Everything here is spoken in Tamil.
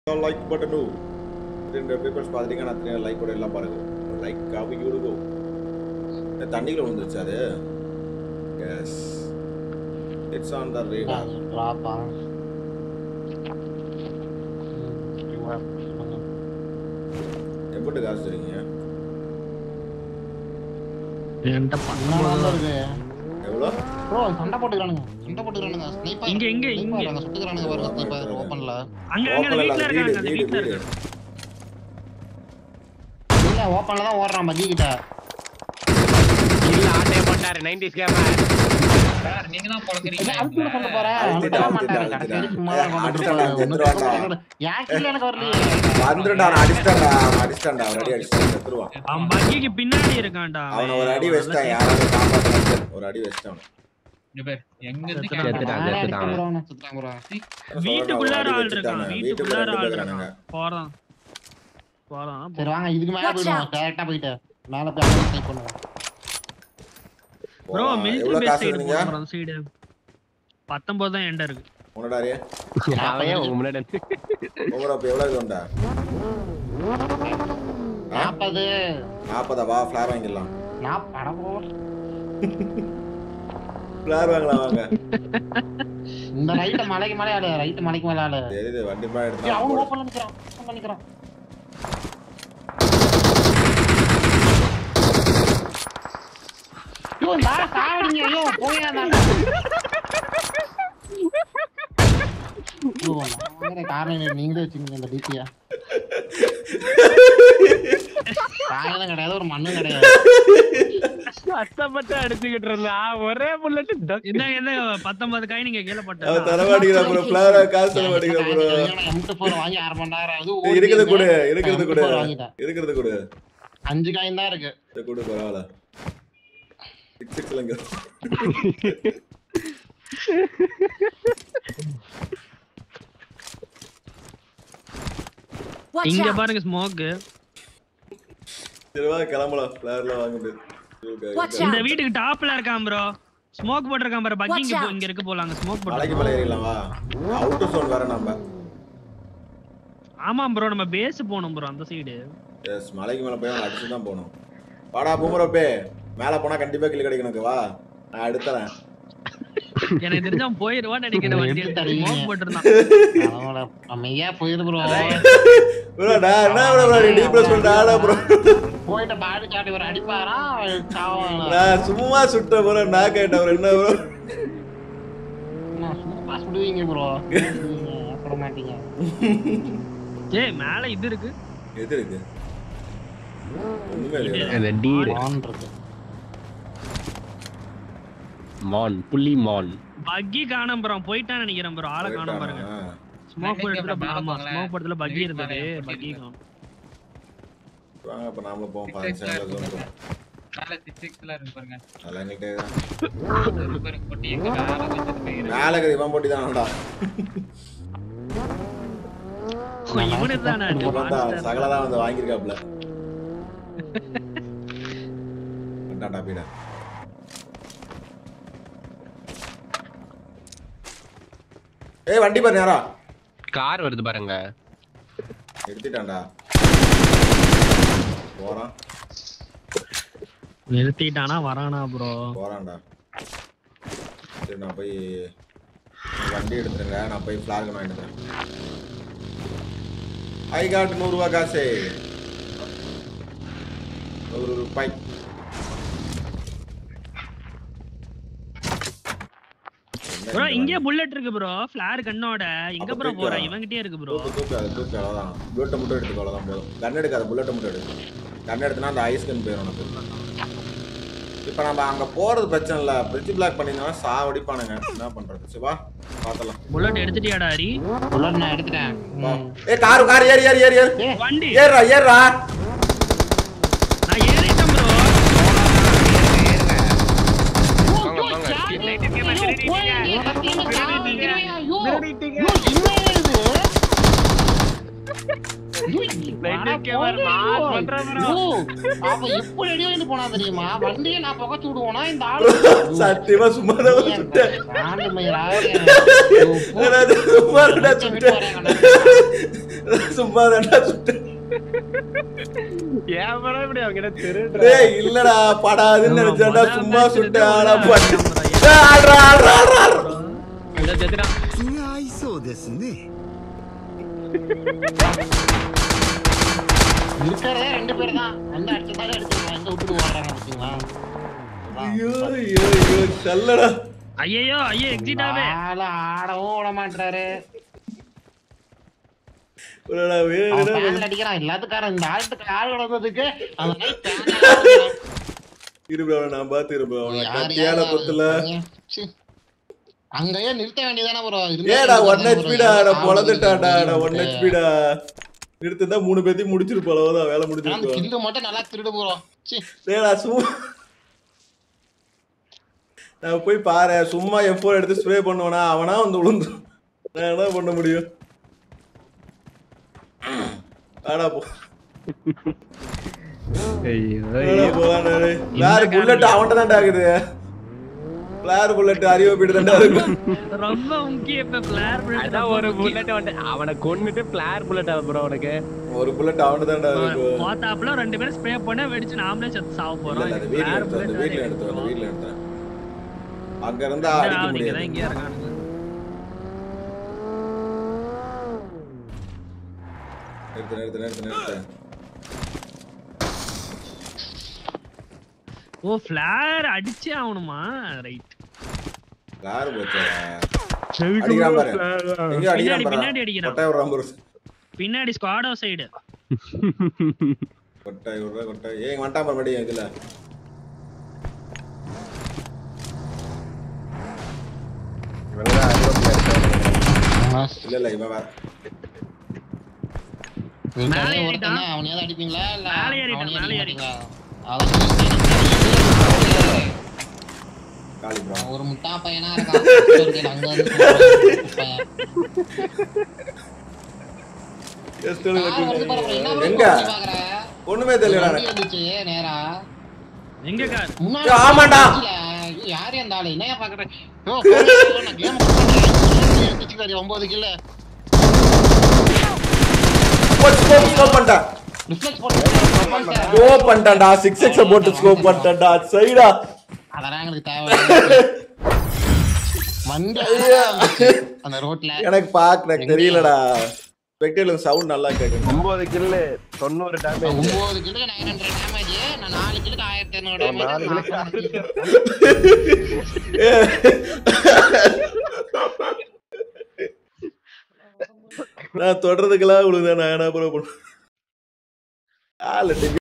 லைக் பட்டனு ரெண்டு பேப்பர்ஸ் பார்த்துட்டீங்கன்னா நான் லைக் கூட எல்லாம் பாருங்க லைக் காப்பி கொடுக்கும் இந்த தண்ணிக்குள்ள வந்துருச்சு அது yes it's on the radar ராப்பா எப்படி காசு தரீங்க என்கிட்ட என்ன பத்தொன்பது இருக்கு எவ்வளோ ப்ரோ சண்டை போட்டுக்கிறானுங்க சண்டை போட்டுக்கிறானுங்க ஸ்னைப்பர் இங்க, இங்க, இங்க. சுட்டுக்கிறானுங்க பாருங்க ஸ்னைப்பர் ஓபன்ல அங்க அங்க அந்த ஓப்பன்ல வீட்ல வீடு இருக்காங்க அந்த வீடு வீட்ல வீடு இருக்காங்க இல்ல ஓபன்ல தான் ஓடுறான் மஜி கிட்ட இல்ல ஆட்டைய போட்டாரு 90s கேமரா சார் நீங்க தான் பொழக்கிறீங்க என்ன அழுத்திட சொல்ல போறேன் அழுத்திட்டா, அழுத்திட அழுத்திட்டா, மாட்டாரு கடைசி அழுத்திட்டா. சும்மா ஏய், தான் அடிச்சிட்டான்டா, கொண்டு செத்துருவான்டா. போறாரு. என் kill எனக்கு வரலையே வந்துருடா நான் அடிச்சிட்டான்டா அவன் அடிச்சிட்டான்டா அவன் அடி அடிச்சிட்டான் செத்துருவான் அவன் பக்கிக்கு பின்னாடி இருக்கான்டா அவனை ஒரு அடி வச்சிட்டான் யாராவது காப்பாற்ற ஒரு அடி வச்சிட்டான் அவனை. இங்க பேர் எங்க இருந்து செத்துட்டான். கிளம்புறாங்க? நானே செத்துட்டான். அடிக்க போறேன் சுத்துறான் bro. வீட்டுக்குள்ளார ஒரு அடி ஆள் இருக்கான் வச்சுட்டானே. வீட்டுக்குள்ளார ஆள் வீட்டுக்குள்ள இருக்கான் போறான் போறான் சரி வாங்க இதுக்கு மேல Watch போயிடுவோம் out. டேரக்டா போயிட்டு மேல போய் அப்படியே ஸ்னைப் பண்ணுவோம் ப்ரோ போலாம். மிலிட்டரி எவ்வளவு பேஸ் காசு சைடு இருந்தீங்க போறோம் அந்த சைடு 19 தான் எண்ட இருக்கு உன்னடாரு அவன் உங்க முன்னாடி வந்து ஒவ்வொரு அப்ப எவ்வளவு இது உண்டா நாற்பது நாற்பதா வா ஃபிளார் வாங்கிடலாம் நாற்பது ப்ரோ ஃபிளார் வாங்கலாம் வாங்க இந்த ரைட்ட மலைக்கு மேலே ஆளு ரைட் மலைக்கு மேல ஆளு தெரியுது வண்டி மேல ஏய், அவன் எடுத்து ஓப்பன்ல நிக்கிறான் ஓப்பன்ல நிக்கிறான் ஐயோ நான் சாவடிங்க ஐயோ போயா நான் ஐயோ, நான் வாங்குற காரணம் என்ன? நீங்களே வச்சுக்கோங்க இந்த டிபியா காரணம் கிடையாது ஒரு மண்ணும் கிடையாது கஷ்டப்பட்டு அடிச்சுக்கிட்டு இருந்தான் ஒரே புல்லட் என்ன என்ன 19 காய் நீங்க கீழ அவன் போட்டா தரமாட்டிக்கிறா ப்ரோ ஃபிளார் காசு தரமாட்டிக்கிறா ப்ரோ M24 வாங்கி அரை மணி நேரம் ஆகுது. இருக்கிறது ஓடிட்டே கொடு இருந்தேன். இருக்கிறது M24 கொடு வாங்கிட்டேன். இருக்கிறது கொடு அஞ்சு காயின் தான் இருக்கு இதை கொடு பரவாயில்ல சிக்ஸ் சிக்ஸ்லங்க Watch இங்க out! பாருங்க ஸ்மோக் சரி வா கிளம்பலாம் ஃபிளார்ல வாங்க முடியாது Watch இந்த out! வீட்டுக்கு டாப்ல இருக்கான் ப்ரோ ஸ்மோக் போட்டிருக்கான் பாரு பக்கி இங்க Watch போ- out. இங்க இருக்கு போலாங்க ஸ்மோக் மலைக்கு போட்டு மேல ஏறிடலாம் வா அவுட்டர் சோன் வேற நம்ம ஆமா ப்ரோ நம்ம பேஸ் போணும் ப்ரோ அந்த சைடு எஸ் மலைக்கு மேல போய் அவன் அடிச்சு தான் போகணும் வாடா பூமரப்பே மேல போனா கண்டிப்பா கிளி கிடைக்கும் எனக்கு வா நான் எடுத்துறேன் எனக்கு தெரிஞ்ச அவன் போயிருவான்னு நினைக்கிறேன் வண்டி எடுத்து தருவீங்க. ஸ்மோக் போட்டிருந்தான் அவனோட அமைதியா போயிரு ப்ரோ ப்ரோ நான் என்ன ப்ரோ ப்ரோ நீ ப்ரோ சொல்லிட்டு ப்ரோ போயிட்டு பாடி சாட்டி ஒரு அடிப்பாரா சாவான் நான் சும்மா சுட்ட ப்ரோ நான் கேட்டேன் bro. என்ன ப்ரோ சும்மா சுடுவீங்க ப்ரோ அப்புறம் மாட்டீங்க ஏய் மேல இது இருக்கு எது இருக்கு ஒண்ணுமே இல்லையா அந்த டீர் ஆன் இருக்கு மான் புலி மான் பக்கி காணோம் ப்ரோ போயிட்டான்னு நினைக்கிறேன் ப்ரோ ஆளை காணோம் பாருங்க ஸ்மோக் போட்டதுல மேல ஆமா போங்களேன். ஸ்மோக் போட்டதுல பக்கி வீட்டு இருந்தது மேல பக்கி போட்டிருக்கான். காணோம் வாங்க அப்ப நாமளும் போவோம் Six பதினஞ்சு X ல சேனல் இருக்கு zone பாருங்க. மேல six X ல இருக்கு பாருங்க. அதெல்லாம் என்கிட்ட தான் இருக்கு பாருங்க, பொட்டி எங்க மேல வச்சது போயிருக்கு. மேல இருக்கிற இவன் போட்டி தானடா இவனு தானே இவன் தான் சகலதான் வந்து வாங்கியிருக்காப்ல டாடா பீடா ஏய் வண்டி பாரு நேரா கார் வருது பாருங்க எடுத்துட்டான்டா போறான் நிறுத்திட்டானா வரானா ப்ரோ போறான்டா சரி நான் போய் வண்டி எடுத்துருங்க நான் போய் ஃபிளாக் நான் எடுத்துறேன் ஐ காட் நூறுரூவா காசு நூறு ரூபாய் ப்ரோ இங்கே புல்லட் இருக்கு ப்ரோ ஃபிளார் கண்ணோட எங்க அப்ப ப்ரோ தூக்கு. போற இவங்கிட்டே இருக்கு ப்ரோ தூக்கு தூக்கு அது தூக்கு அவ்வளோதான் புல்லட்டை மட்டும் எடுத்துக்கோ அவ்வளோதான் போதும் கன் எடுக்காத புல்லட்டை மட்டும் எடு கன் எடுத்தனா அந்த ஐஸ் கன் போயிடும் உனக்கு இப்போ நம்ம அங்கே போகிறது பிரச்சனை இல்லை பிரிட்ஜ் பிளாக் பண்ணியிருந்தோம்னா சாவடிப்பானுங்க என்ன பண்ணுறது சிவா பார்த்தலாம் புல்லட் எடுத்துட்டியாடா ஹரி புல்லட் நான் எடுத்துட்டேன் வா. ம். ஏ காரு கார் ஏறி ஏறி ஏறி ஏறி வண்டி ஏறுறா ஏறுறா நான் ஏறிட்டேன் ப்ரோ வாங்க வாங்க ஸ்ட்ரீட் லைட் இருக்கே பாரு, திருடிட்டீங்க. திருடிட்டீங்க. திருடிட்டீங்க. Night camera நான் பண்றேன் bro. அப்ப எப்படி அடி வாங்கிட்டு போனா தெரியுமா வண்டியை நான் புகைச்சு விடுவோனா இந்த ஆளு சத்தியமா சும்மா தான் சுட்டேன் ஆண்டு மயிரா, அதாவது சும்மா தான்டா விட்டு சுட்டேன் வரேன் சும்மா தான்டா சுட்டேன் ஏன் bro இப்படி அவங்கிட்ட திருடுற? டேய் இல்லடா படாதுன்னு நினைச்சேன்டா முதல்ல சும்மா match சுட்டேன் எடுத்து ஆனா ஒரு பட்டு match ஏய், ஆடுறா, ஆடுறா, ஆடுறா, ஆடுறா. இந்த செத்துட்டான். 気が合いそうですね இருக்கிறதே ரெண்டு பேர் தான் வந்து அடிச்சதால எடுத்துக்கலாம் எங்க விட்டுட்டு ஓடுறாங்க பாத்தீங்களா ஐயோ ஐயோ ஐயோ செல்லடா ஐயோ ஐயோ எக்ஸிட் ஆவே ஆள ஆடவும் விட மாட்டாரு ஒருடா, வேணும்னா அவன் வேணும். ஃபேன்ல அடிக்கிறான் எல்லாத்துக்காரன் இந்த ஆளுக்கு ஆள் வளர்ந்ததுக்கு அந்த night fan ல அடிக்கிறான். இரு bro, நான் பாத்து இரு bro. அவனை யார் கத்தியால யார் குத்துல யார் சி. அங்கேயே நிறுத்த வேண்டியதானே ப்ரோ ஏடா ஒன் ஹெச்பிடா நான் பொழந்துட்டாடா நான் ஒன் ஹெச்பிடா நிறுத்திருந்தா மூணு பேத்தையும் முடிச்சிருப்போம் அவ்வளவுதான் வேலை முடிச்சிருப்போம் கில்லு மட்டும் நல்லா திருடு ப்ரோ சி டேடா சும்மா நான் போய் பாரு சும்மா எஃபோர் எடுத்து ஸ்ப்ரே பண்ணுவானா அவனா வந்து விழுந்து நான் என்ன பண்ண முடியும் ஆடா போ ஐயோ, ஆடா ஐயோ. போலாம் டேய். வேற புல்லட் அவன்கிட்ட தான்டா இருக்குது பிளேயர் புல்லட் அறிவு போயிட்டு தான்டா இருக்கும் ரொம்ப முக்கிய இப்ப பிளேயர் அதான் ஒரு bullet வந்து அவனை கொன்னுட்டு flare bullet ஆ bro உனக்கு ஒரு புல்லட் அவன்கிட்ட தான்டா இருக்கும் பாத்தாப்புல ரெண்டு பேரும் ஸ்ப்ரே பண்ண வெடிச்சு நாமளே செத்து சாவ இல்ல, போறோம் இல்ல, அது வீட்ல எடுத்து வந்து வீட்ல எடுத்து வந்து வீட்ல எடுத்து அங்க இருந்தா அடிக்க முடியாது இங்கே இருக்கானுங்க நிறுத்து நிறுத்து நிறுத்து நிறுத்து ஓ ஃபிளார் அடிச்சே ஆகணுமா ரைட் யாரு போச்சா அடிக்கிறான் பாரு எங்க அடிக்கிறான் பின்னாடி, பாரு பின்னாடி அடிக்கிறான். கொட்டாய் விடுறான் பாரு பின்னாடி ஸ்குவாடோ சைடு கொட்டாய் விடுறா கொட்டாய் ஏங்க வந்துட்டான் பாரு மடி இதுல இவனுதான் ஐரோப்பியா இருக்கான். இல்ல இல்ல இவன் வேற மேலே ஒருத்தன் ஏறிட்டான். தான் அவனையாவது அடிப்பீங்களா இல்ல மேலே ஏறிட்டான், அவனையும் மேலே அடிக்க ஏறிட்டான். மாட்டீங்களா? அவன் காலி bro. ஒரு முட்டா பையனா இருக்கான் கிறிஸ்டோருக்கு அங்க வந்து சொல்றான், பையன். Just ஒரு கார் வருது பாரு, அப்புறம் என்ன bro எங்க பண்ணி பாக்குற? ஒண்ணுமே தெரியல வண்டி வந்துச்சு நேரா எங்க கார் முன்னாடி ஏய், ஆமாண்டா. வந்துச்சுல. ஐயோ, யாரு அந்த ஆளு என்னையா பாக்குற யோ, phone எடுத்து நான் game பண்றேன். எடுத்துச்சுக்காரி, ஒன்பது கில்ல ஸ்கோப் ஸ்கோப் பண்ணிட்டான் ரிஃப்ளெக்ஸ் போட்டு ஸ்கோப் பண்ணிட்டான்டா சிக்ஸ் எக்ஸ் போட்டு ஸ்கோப் பண்ணிட்டான்டா சைடா அதெல்லாம் எங்களுக்கு தேவை வண்டி அழகா இருந்துச்சு அந்த ரோட்ல எனக்கு பாக்க எனக்கு தெரியலடா ஸ்பெக்டேல சவுண்ட் நல்லா கேக்குது ஒன்பது கில்லு தொண்ணூறு டேமேஜ் ஒன்பது கிலோ நைன் ஹண்ட்ரட் டேமேஜ் நான் நாலு கிலோ ஆயிரத்தி இரநூறு நாலு டேமேஜ் நான் தொடறதுக்கெல்லாம் விழுந்தேன் நான் என்ன ப்ரோ பண்ண ஆள்